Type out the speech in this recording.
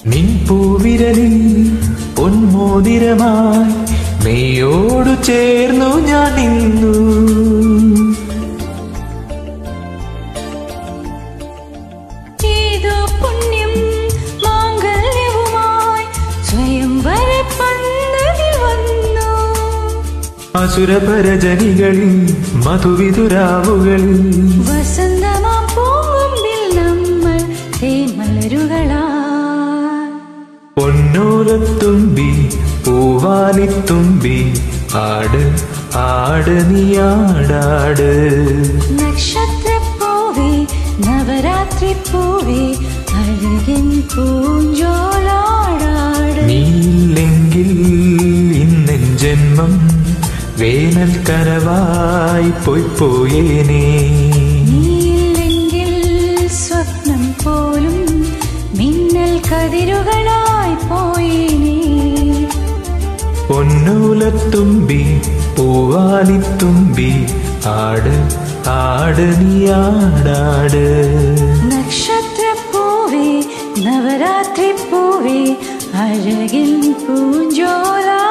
നിൻ പൂവിരലിൽ പൊന്മോതിരമായി മെയ്യോടു ചേർന്നു ഞാൻ നിന്നു ഏതോ പുണ്യം മാംഗല്യവുമായി സ്വയംവര പന്തലിൽ വന്നു അസുരപരജനികളിൽ മധുവിതുരാവുകളിൽ വസന്തമാം പൂമ്പിൽ നമ്മൾ തേമലരുകളാ പൊന്നോലത്തുമ്പി പൂവാലിത്തുമ്പി ആട് ആട് നീയാടാട് നക്ഷത്രപ്പൂവേ നവരാത്രി പൂവേ അഴകിൻ പൂഞ്ചോലാടാട് നീല്ലെങ്കിൽ ഇന്നെൻ ജന്മം വേനൽ കനവായി പോയി പോയേനേ നീയില്ലെങ്കിൽ സ്വപ്നം പോലും മിന്നൽ കതിരുകളായി പോയിനീ പൊന്നൂലത്തുമ്പി പൂവാലിത്തുമ്പി ആട് ആട് നീയാടാട് നക്ഷത്രപ്പൂവേ നവരാത്രി പൂവേ അഴകിൻ പൂഞ്ചോലാ